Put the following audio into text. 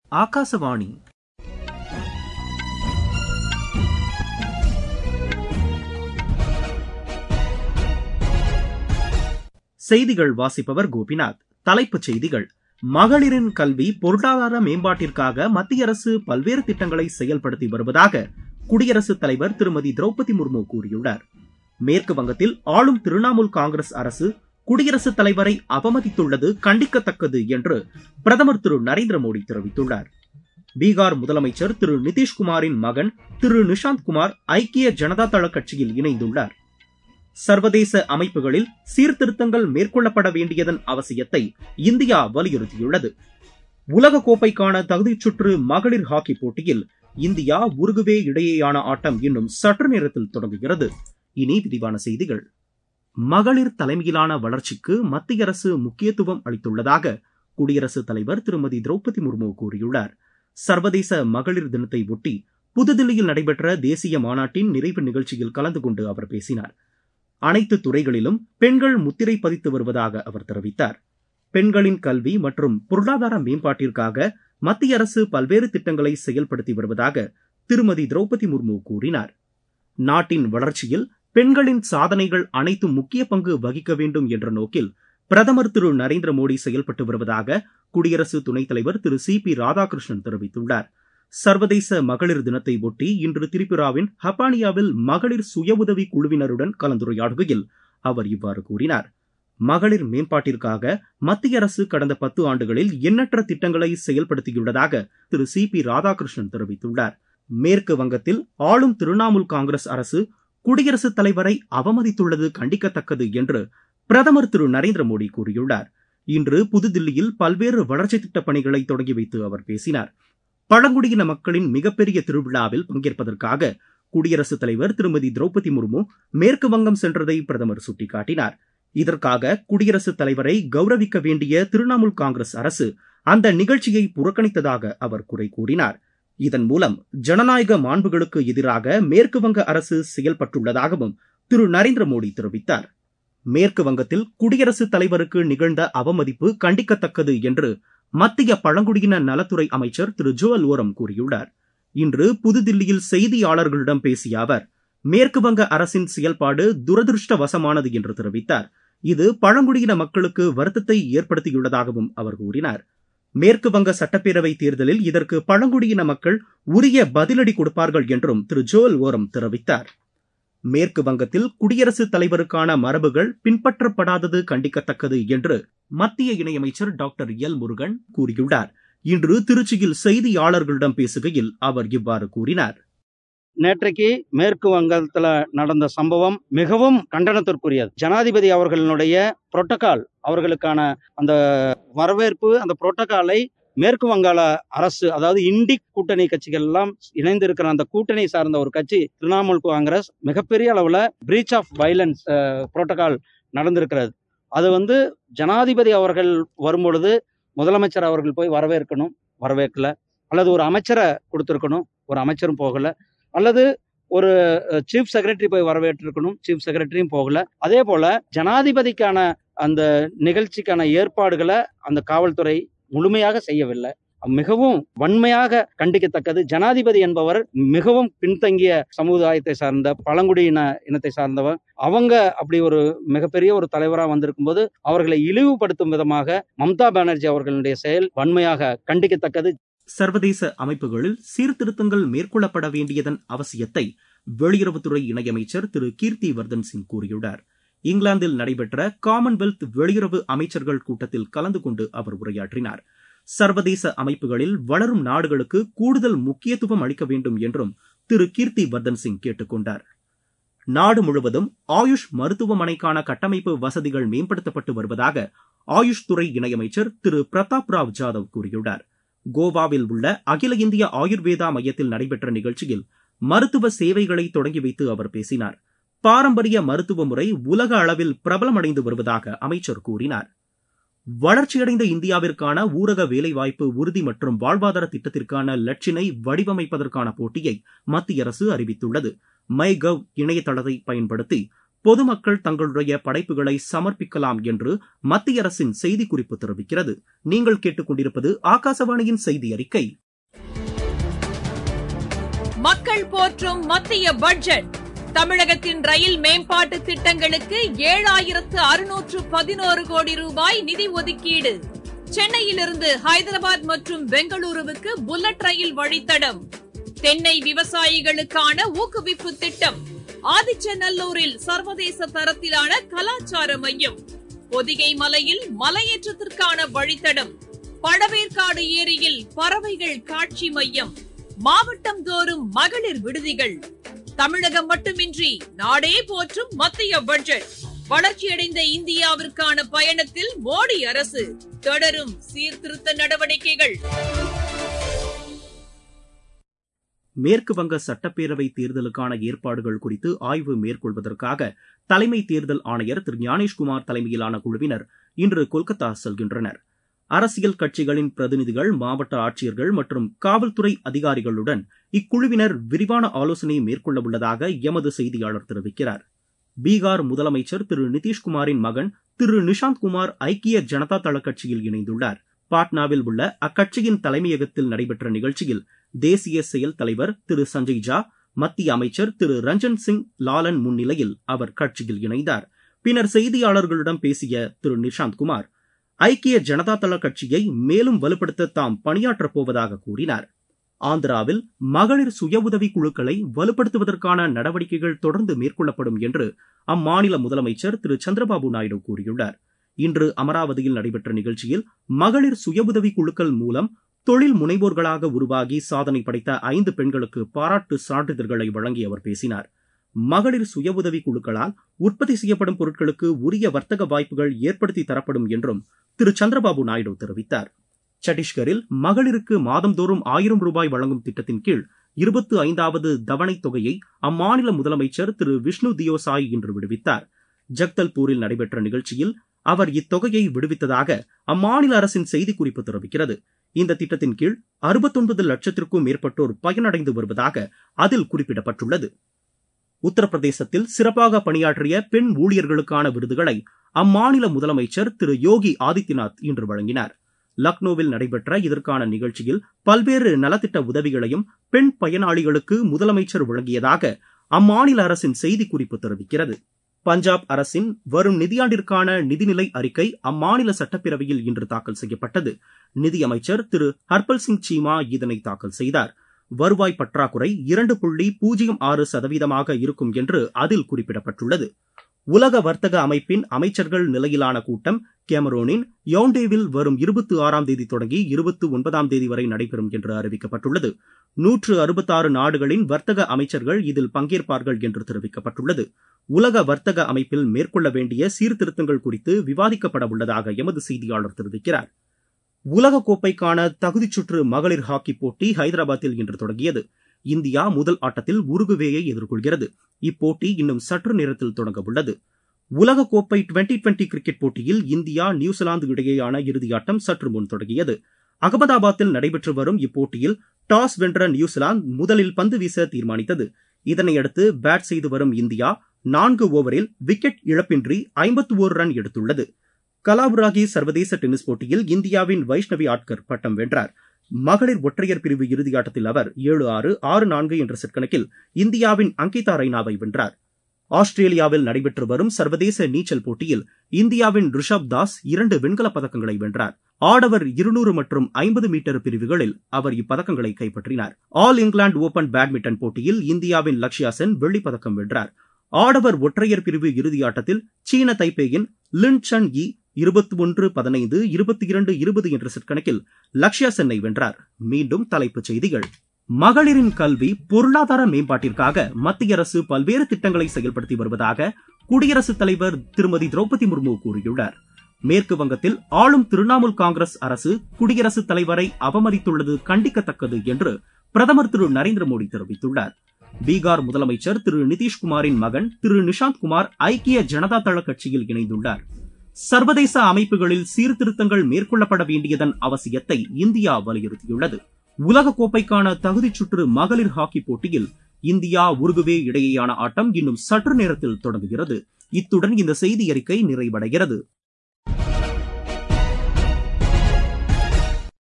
ஆகாசவாணி செய்திகள் வாசிப்பவர் கோபிநாத் தலைப்புச் செய்திகள் மகளிரின் கல்வி பொருளாதார மேம்பாட்டிற்காக மத்திய அரசு பல்வேறு திட்டங்களை செயல்படுத்தி வருவதாக குடியரசுத் தலைவர் திருமதி திரௌபதி முர்மு கூறியுள்ளார் மேற்கு வங்கத்தில் ஆளும் திரிணாமுல் காங்கிரஸ் அரசு குடியரசுத் தலைவரை அவமதித்துள்ளது கண்டிக்கத்தக்கது என்று பிரதமர் திரு நரேந்திர மோடி தெரிவித்துள்ளார் பீகார் முதலமைச்சர் திரு நிதிஷ்குமாரின் மகன் திரு நிஷாந்த் குமார் ஐக்கிய ஜனதா தள கட்சியில் இணைந்துள்ளார் சர்வதேச அமைப்புகளில் சீர்திருத்தங்கள் மேற்கொள்ளப்பட வேண்டியதன் அவசியத்தை இந்தியா வலியுறுத்தியுள்ளது உலக கோப்பைக்கான தகுதிச் சுற்று மகளிர் ஹாக்கி போட்டியில் இந்தியா உருகுவே இடையேயான ஆட்டம் இன்னும் சற்று நேரத்தில் தொடங்குகிறது இனி விரிவான செய்திகள் மகளிர் தலைமையிலான வளர்ச்சிக்கு மத்திய அரசு முக்கியத்துவம் அளித்துள்ளதாக குடியரசுத் தலைவர் திருமதி திரௌபதி முர்மு கூறியுள்ளார் சர்வதேச மகளிர் தினத்தை ஒட்டி புதுதில்லியில் நடைபெற்ற தேசிய மாநாட்டின் நிறைவு நிகழ்ச்சியில் கலந்து கொண்டு அவர் பேசினார் அனைத்து துறைகளிலும் பெண்கள் முத்திரை பதித்து வருவதாக அவர் தெரிவித்தார் பெண்களின் கல்வி மற்றும் பொருளாதார மேம்பாட்டிற்காக மத்திய அரசு பல்வேறு திட்டங்களை செயல்படுத்தி வருவதாக திருமதி திரௌபதி முர்மு கூறினார் நாட்டின் வளர்ச்சியில் பெண்களின் சாதனைகள் அனைத்தும் முக்கிய பங்கு வகிக்க வேண்டும் என்ற நோக்கில் பிரதமர் திரு நரேந்திர மோடி செயல்பட்டு வருவதாக குடியரசு துணைத் தலைவர் திரு சி பி ராதாகிருஷ்ணன் தெரிவித்துள்ளார் சர்வதேச மகளிர் தினத்தை ஒட்டி இன்று திரிபுராவின் ஹப்பானியாவில் மகளிர் சுய உதவி குழுவினருடன் கலந்துரையாடுகையில் அவர் இவ்வாறு கூறினார் மகளிர் மேம்பாட்டிற்காக மத்திய அரசு கடந்த பத்து ஆண்டுகளில் எண்ணற்ற திட்டங்களை செயல்படுத்தியுள்ளதாக திரு சி பி ராதாகிருஷ்ணன் தெரிவித்துள்ளார் மேற்கு வங்கத்தில் ஆளும் திரிணாமுல் காங்கிரஸ் அரசு குடியரசுத் தலைவரை அவமதித்துள்ளது கண்டிக்கத்தக்கது என்று பிரதமர் திரு நரேந்திர மோடி கூறியுள்ளார் இன்று புதுதில்லியில் பல்வேறு வளர்ச்சித் திட்டப் பணிகளை தொடங்கி வைத்து அவர் பேசினார் பழங்குடியின மக்களின் மிகப்பெரிய திருவிழாவில் பங்கேற்பதற்காக குடியரசுத் தலைவர் திருமதி திரௌபதி முர்மு மேற்கு வங்கம் சென்றதை பிரதமர் சுட்டிக்காட்டினார் இதற்காக குடியரசுத் தலைவரை கௌரவிக்க வேண்டிய திரிணாமுல் காங்கிரஸ் அரசு அந்த நிகழ்ச்சியை புறக்கணித்ததாக அவர் குறை கூறினார் இதன் மூலம் ஜனநாயக மாண்புகளுக்கு எதிராக மேற்கு வங்க அரசு செயல்பட்டுள்ளதாகவும் திரு நரேந்திர மோடி தெரிவித்தார் மேற்கு வங்கத்தில் குடியரசுத் தலைவருக்கு நிகழ்ந்த அவமதிப்பு கண்டிக்கத்தக்கது என்று மத்திய பழங்குடியின நலத்துறை அமைச்சர் திரு ஜோவல் ஓரம் கூறியுள்ளார் இன்று புதுதில்லியில் செய்தியாளர்களிடம் பேசிய அவர் மேற்கு வங்க அரசின் செயல்பாடு துரதிருஷ்டவசமானது என்று தெரிவித்தார் இது பழங்குடியின மக்களுக்கு வருத்தத்தை ஏற்படுத்தியுள்ளதாகவும் அவர் கூறினார் மேற்கு வங்க சட்டப்பேரவை தேர்தலில் இதற்கு பழங்குடியின மக்கள் உரிய பதிலடி கொடுப்பார்கள் என்றும் திரு ஜோல் ஓரம் தெரிவித்தார் மேற்கு வங்கத்தில் குடியரசுத் தலைவருக்கான மரபுகள் பின்பற்றப்படாதது கண்டிக்கத்தக்கது என்று மத்திய இணையமைச்சர் டாக்டர் எல் முருகன் கூறியுள்ளார் இன்று திருச்சியில் செய்தியாளர்களிடம் பேசுகையில் அவர் இவ்வாறு கூறினார் நேற்றைக்கு மேற்கு வங்கத்தில் நடந்த சம்பவம் மிகவும் கண்டனத்திற்குரியது ஜனாதிபதி அவர்களுடைய புரோட்டோகால் அவர்களுக்கான அந்த வரவேற்பு அந்த புரோட்டோகாலை மேற்கு வங்காள அரசு அதாவது இண்டிக் கூட்டணி கட்சிகள் எல்லாம் இணைந்து இருக்கிற அந்த கூட்டணி சார்ந்த ஒரு கட்சி திரிணாமுல் காங்கிரஸ் மிகப்பெரிய அளவில் பிரீச் ஆஃப் வயலன்ஸ் புரோட்டோகால் நடந்திருக்கிறது அது வந்து ஜனாதிபதி அவர்கள் வரும்பொழுது முதலமைச்சர் அவர்கள் போய் வரவேற்கணும் வரவேற்கல அல்லது ஒரு அமைச்சரை கொடுத்துருக்கணும் ஒரு அமைச்சரும் போகல அல்லது ஒரு சீஃப் செக்ரட்டரி போய் வரவேற்றிருக்கணும் சீஃப் செக்ரட்டரியும் போகல அதே போல ஜனாதிபதிக்கான அந்த நிகழ்ச்சிக்கான ஏற்பாடுகளை அந்த காவல்துறை முழுமையாக செய்யவில்லை மிகவும் வன்மையாக கண்டிக்கத்தக்கது ஜனாதிபதி என்பவர் மிகவும் பின்தங்கிய சமுதாயத்தை சார்ந்த பழங்குடியின இனத்தை சார்ந்தவர் அவங்க அப்படி ஒரு மிகப்பெரிய ஒரு தலைவராக வந்திருக்கும் போது அவர்களை இழிவுபடுத்தும் விதமாக மம்தா பானர்ஜி அவர்களுடைய செயல் வன்மையாக கண்டிக்கத்தக்கது சர்வதேச அமைப்புகளில் சீர்திருத்தங்கள் மேற்கொள்ளப்பட வேண்டியதன் அவசியத்தை வெளியுறவுத்துறை இணையமைச்சர் திரு கீர்த்தி வர்தன் சிங் கூறியுள்ளார் இங்கிலாந்தில் நடைபெற்ற காமன்வெல்த் வெளியுறவு அமைச்சர்கள் கூட்டத்தில் கலந்து கொண்டு அவர் உரையாற்றினார் சர்வதேச அமைப்புகளில் வளரும் நாடுகளுக்கு கூடுதல் முக்கியத்துவம் அளிக்க வேண்டும் என்றும் திரு கீர்த்தி வர்தன் சிங் கேட்டுக் கொண்டார் நாடு முழுவதும் ஆயுஷ் மருத்துவமனைக்கான கட்டமைப்பு வசதிகள் மேம்படுத்தப்பட்டு வருவதாக ஆயுஷ் துறை இணையமைச்சர் திரு பிரதாப் ராவ் ஜாதவ் கூறியுள்ளார் கோவாவில் உள்ள அகில இந்திய ஆயுர்வேதா மையத்தில் நடைபெற்ற நிகழ்ச்சியில் மருத்துவ சேவைகளை தொடங்கி வைத்து அவர் பேசினார் பாரம்பரிய மருத்துவ முறை உலக அளவில் பிரபலமடைந்து வருவதாக அமைச்சர் கூறினார் வளர்ச்சியடைந்த இந்தியாவிற்கான ஊரக வேலைவாய்ப்பு உறுதி மற்றும் வாழ்வாதார திட்டத்திற்கான லட்சினை வடிவமைப்பதற்கான போட்டியை மத்திய அரசு அறிவித்துள்ளது மை கவ் இணையதளத்தை பயன்படுத்தி பொதுமக்கள் தங்களுடைய படைப்புகளை சமர்ப்பிக்கலாம் என்று மத்திய அரசின் செய்திக்குறிப்பு தெரிவிக்கிறது நீங்கள் கேட்டுக்கொண்டிருப்பது ஆகாசவாணியின் செய்தி அறிக்கை மக்கள் போற்றும் மத்திய பட்ஜெட் தமிழகத்தின் ரயில் மேம்பாட்டு திட்டங்களுக்கு ஏழாயிரத்து அறுநூற்று பதினோரு கோடி ரூபாய் நிதி ஒதுக்கீடு சென்னையிலிருந்து ஹைதராபாத் மற்றும் பெங்களூருவுக்கு புல்லட் ரயில் வழித்தடம் தென்னை விவசாயிகளுக்கான ஊக்குவிப்பு திட்டம் ஆதிச்சநல்லூரில் சர்வதேச தரத்திலான கலாச்சார மையம் பொதிகை மலையில் மலையேற்றத்திற்கான வழித்தடம் பழவேற்காடு ஏரியில் பறவைகள் காட்சி மையம் மாவட்டம் தோறும் மகளிர் விடுதிகள் தமிழகம் மட்டுமின்றி நாடே போற்றும் மத்திய பட்ஜெட் வளர்ச்சியடைந்த இந்தியாவிற்கான பயணத்தில் மோடி அரசு தொடரும் சீர்திருத்த நடவடிக்கைகள் மேற்கு வங்க சட்டப்பேரவை தேர்தலுக்கான ஏற்பாடுகள் குறித்து ஆய்வு மேற்கொள்வதற்காக தலைமை தேர்தல் ஆணையர் திரு ஞானேஷ்குமார் தலைமையிலான குழுவினர் இன்று கொல்கத்தா செல்கின்றனர் அரசியல் கட்சிகளின் பிரதிநிதிகள் மாவட்ட ஆட்சியர்கள் மற்றும் காவல்துறை அதிகாரிகளுடன் இக்குழுவினர் விரிவான ஆலோசனை மேற்கொள்ள உள்ளதாக எமது செய்தியாளர் தெரிவிக்கிறார் பீகார் முதலமைச்சர் திரு நிதிஷ்குமாரின் மகன் திரு நிஷாந்த் குமார் ஐக்கிய ஜனதா தள கட்சியில் இணைந்துள்ளார் பாட்னாவில் உள்ள அக்கட்சியின் தலைமையகத்தில் நடைபெற்ற நிகழ்ச்சியில் தேசிய செயல் தலைவர் திரு சஞ்சய் ஜா மத்திய அமைச்சர் திரு ரஞ்சன் சிங் லாலன் முன்னிலையில் அவர் கட்சியில் இணைந்தார் பின்னர் செய்தியாளர்களிடம் பேசிய திரு நிஷாந்த் குமார் ஐக்கிய ஜனதா தள கட்சியை மேலும் வலுப்படுத்த தாம் பணியாற்றப் போவதாக கூறினார் ஆந்திராவில் மகளிர் சுய உதவி குழுக்களை வலுப்படுத்துவதற்கான நடவடிக்கைகள் தொடர்ந்து மேற்கொள்ளப்படும் என்று அம்மாநில முதலமைச்சர் திரு சந்திரபாபு நாயுடு கூறியுள்ளார் இன்று அமராவதியில் நடைபெற்ற நிகழ்ச்சியில் மகளிர் சுய உதவி குழுக்கள் மூலம் தொழில் முனைவோர்களாக உருவாகி சாதனை படைத்த ஐந்து பெண்களுக்கு பாராட்டு சான்றிதழ்களை வழங்கி அவர் பேசினார் மகளிர் சுய உதவி குழுக்களால் உற்பத்தி செய்யப்படும் பொருட்களுக்கு உரிய வர்த்தக வாய்ப்புகள் ஏற்படுத்தி தரப்படும் என்றும் திரு சந்திரபாபு நாயுடு தெரிவித்தார் சத்தீஸ்கரில் மகளிருக்கு மாதந்தோறும் ஆயிரம் ரூபாய் வழங்கும் திட்டத்தின் கீழ் இருபத்து ஐந்தாவது தவணைத் தொகையை அம்மாநில முதலமைச்சர் திரு விஷ்ணு தியோசாய் இன்று விடுவித்தார் ஜக்தல்பூரில் நடைபெற்ற நிகழ்ச்சியில் அவர் இத்தொகையை விடுவித்ததாக அம்மாநில அரசின் செய்திக்குறிப்பு தெரிவிக்கிறது இந்த திட்டத்தின் கீழ் அறுபத்தொன்பது லட்சத்திற்கும் மேற்பட்டோர் பயனடைந்து வருவதாக அதில் குறிப்பிடப்பட்டுள்ளது உத்தரப்பிரதேசத்தில் சிறப்பாக பணியாற்றிய பெண் ஊழியர்களுக்கான விருதுகளை அம்மாநில முதலமைச்சர் திரு யோகி ஆதித்யநாத் இன்று வழங்கினார் லக்னோவில் நடைபெற்ற இதற்கான நிகழ்ச்சியில் பல்வேறு நலத்திட்ட உதவிகளையும் பெண் பயனாளிகளுக்கு முதலமைச்சர் வழங்கியதாக அம்மாநில அரசின் செய்திக்குறிப்பு தெரிவிக்கிறது பஞ்சாப் அரசின் வரும் நிதியாண்டிற்கான நிதிநிலை அறிக்கை அம்மாநில சட்டப்பேரவையில் இன்று தாக்கல் செய்யப்பட்டது நிதியமைச்சர் திரு ஹர்பல் சிங் சீமா இதனை தாக்கல் செய்தார் வருவாய் பற்றாக்குறை இரண்டு புள்ளி பூஜ்ஜியம் ஆறு சதவீதமாக இருக்கும் என்று அதில் குறிப்பிடப்பட்டுள்ளது உலக வர்த்தக அமைப்பின் அமைச்சர்கள் நிலையிலான கூட்டம் கேமரோனின் யோண்டேவில் வரும் இருபத்தி ஆறாம் தேதி தொடங்கி இருபத்தி ஒன்பதாம் தேதி வரை நடைபெறும் என்று அறிவிக்கப்பட்டுள்ளது நூற்று அறுபத்தாறு நாடுகளின் வர்த்தக அமைச்சர்கள் இதில் பங்கேற்பார்கள் என்று தெரிவிக்கப்பட்டுள்ளது உலக வர்த்தக அமைப்பில் மேற்கொள்ள வேண்டிய சீர்திருத்தங்கள் குறித்து விவாதிக்கப்பட உள்ளதாக எமது செய்தியாளர் தெரிவிக்கிறார் உலக கோப்பைக்கான தகுதிச் சுற்று மகளிர் ஹாக்கி போட்டி ஹைதராபாத்தில் இன்று தொடங்கியது இந்தியா முதல் ஆட்டத்தில் உருகுவேயை எதிர்கொள்கிறது இப்போட்டி இன்னும் சற்று நேரத்தில் தொடங்க உள்ளது உலக கோப்பை டுவெண்டி டுவெண்டி கிரிக்கெட் போட்டியில் இந்தியா நியூசிலாந்து இடையேயான இறுதியாட்டம் சற்று முன் தொடங்கியது அகமதாபாத்தில் நடைபெற்று வரும் இப்போட்டியில் டாஸ் வென்ற நியூசிலாந்து முதலில் பந்து வீச தீர்மானித்தது இதனையடுத்து பேட் செய்து வரும் இந்தியா நான்கு ஓவரில் விக்கெட் இழப்பின்றி ஐம்பத்தி ஓரு ரன் எடுத்துள்ளது கலாபுராகி சர்வதேச டென்னிஸ் போட்டியில் இந்தியாவின் வைஷ்ணவி ஆட்கர் பட்டம் வென்றார் மகளிர் ஒற்றையர் பிரிவு இறுதியாட்டத்தில் அவர் ஏழு ஆறு ஆறு நான்கு என்ற செட் கணக்கில் இந்தியாவின் அங்கிதா ரெய்னாவை வென்றார் ஆஸ்திரேலியாவில் நடைபெற்று வரும் சர்வதேச நீச்சல் போட்டியில் இந்தியாவின் ரிஷப் தாஸ் இரண்டு வெண்கலப் பதக்கங்களை வென்றார் ஆடவர் இருநூறு மற்றும் ஐம்பது மீட்டர் பிரிவுகளில் அவர் இப்பதக்கங்களை கைப்பற்றினார் ஆல் இங்கிலாந்து ஓபன் பேட்மிண்டன் போட்டியில் இந்தியாவின் லக்ஷயா சென் வெள்ளிப் பதக்கம் வென்றார் ஆடவர் ஒற்றையர் பிரிவு இறுதியாட்டத்தில் சீன தைப்பேயின் லின் சன் இ இருபத்தி ஒன்று பதினைந்து இருபத்தி இரண்டு இருபது என்ற செட் கணக்கில் லக்ஷ்யா சென்னை வென்றார் மீண்டும் தலைப்புச் செய்திகள் மகளிரின் கல்வி பொருளாதார மேம்பாட்டிற்காக மத்திய அரசு பல்வேறு திட்டங்களை செயல்படுத்தி வருவதாக குடியரசுத் தலைவர் திருமதி திரௌபதி முர்மு கூறியுள்ளார் மேற்கு வங்கத்தில் ஆளும் திரிணாமுல் காங்கிரஸ் அரசு குடியரசுத் தலைவரை அவமதித்துள்ளது கண்டிக்கத்தக்கது என்று பிரதமர் திரு நரேந்திர மோடி தெரிவித்துள்ளார் பீகார் முதலமைச்சர் திரு நிதிஷ்குமாரின் மகன் திரு நிஷாந்த் குமார் ஐக்கிய ஜனதா தள கட்சியில் இணைந்துள்ளார் சர்வதேச அமைப்புகளில் சீர்திருத்தங்கள் மேற்கொள்ளப்பட வேண்டியதன் அவசியத்தை இந்தியா வலியுறுத்தியுள்ளது உலக கோப்பைக்கான தகுதிச் சுற்று மகளிர் ஹாக்கி போட்டியில் இந்தியா உருகுவே இடையேயான ஆட்டம் இன்னும் சற்று நேரத்தில் தொடங்குகிறது இத்துடன் இந்த செய்தி அறிக்கை நிறைவடைகிறது